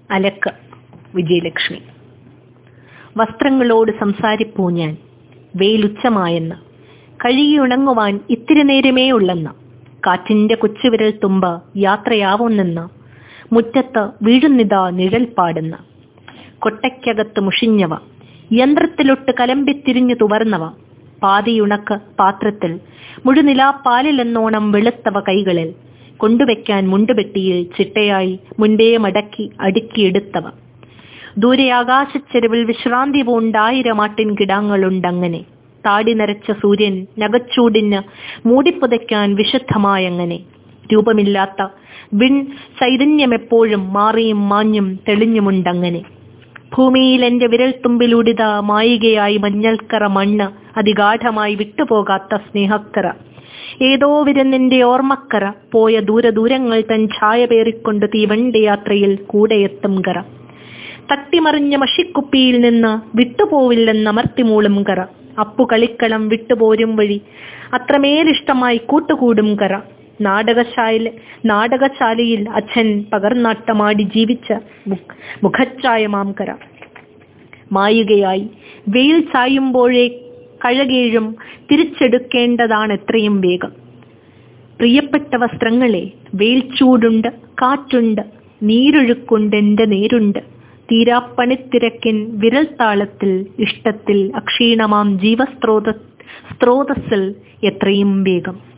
അലക്ക് വിജയലക്ഷ്മി വസ്ത്രങ്ങളോട് സംസാരിപ്പൂ ഞാൻ വെയിലുച്ചമായെന്ന് കഴുകിയുണങ്ങുവാൻ ഇത്തിരി നേരമേ ഉള്ളെന്ന് കാറ്റിന്റെ കൊച്ചുവിരൽ തുമ്പ യാത്രയാവുന്നെന്ന് മുറ്റത്ത് വീഴുന്നിതാ നിഴൽ പാടുന്ന കൊട്ടയ്ക്കകത്ത് മുഷിഞ്ഞവ യന്ത്രത്തിലൊട്ട് കലമ്പിത്തിരിഞ്ഞു തുവർന്നവ പാതിയുണക്ക് പാത്രത്തിൽ മുഴുനിലാപ്പാലിലെന്നോണം വെളുത്തവ കൈകളിൽ കൊണ്ടുവയ്ക്കാൻ മുണ്ടുപെട്ടിയിൽ ചിട്ടയായി മുൻപേ മടക്കി അടുക്കിയെടുത്തവ ദൂരെ ആകാശച്ചെരുവിൽ വിശ്രാന്തി പൂണ്ടായിരം ആട്ടിൻ കിടാങ്ങളുണ്ടങ്ങനെ താടി നരച്ച സൂര്യൻ നഗച്ചൂടിന് മൂടിപ്പുതയ്ക്കാൻ വിശുദ്ധമായങ്ങനെ രൂപമില്ലാത്ത വിൺ ചൈതന്യം എപ്പോഴും മാറിയും മാഞ്ഞും തെളിഞ്ഞുമുണ്ടങ്ങനെ ഭൂമിയിൽ എന്റെ വിരൽത്തുമ്പിലൂടിത മായികയായി മഞ്ഞൾക്കറ മണ്ണ് അതിഗാഠമായി വിട്ടുപോകാത്ത സ്നേഹക്കറ ഏതോ വിരുന്നിന്റെ ഓർമ്മക്കറ പോയ ദൂരദൂരങ്ങൾ തൻ ഛായ പേറിക്കൊണ്ട് തീവണ്ടി യാത്രയിൽ കൂടെയെത്തും കറ തട്ടിമറിഞ്ഞ മഷിക്കുപ്പിയിൽ നിന്ന് വിട്ടുപോവില്ലെന്നമർത്തിമൂളും കറ അപ്പു കളിക്കളം വിട്ടുപോരും വഴി അത്രമേലിഷ്ടമായി കൂട്ടുകൂടും കറ നാടകശാല നാടകശാലയിൽ അച്ഛൻ പകർനാട്ടമാടി ജീവിച്ച മുഖച്ഛായമാം കര മായുകയായി വെയിൽ ചായുമ്പോഴേ കഴകേഴും തിരിച്ചെടുക്കേണ്ടതാണ് എത്രയും വേഗം പ്രിയപ്പെട്ട വസ്ത്രങ്ങളെ വെയിൽ ചൂടുണ്ട് കാറ്റുണ്ട് നീരൊഴുക്കുണ്ട് എന്റെ നേരുണ്ട് തീരാപ്പണിത്തിരക്കിൻ വിരൽ താളത്തിൽ ഇഷ്ടത്തിൽ അക്ഷീണമാം ജീവസ്രോത സ്രോതസ്സിൽ എത്രയും വേഗം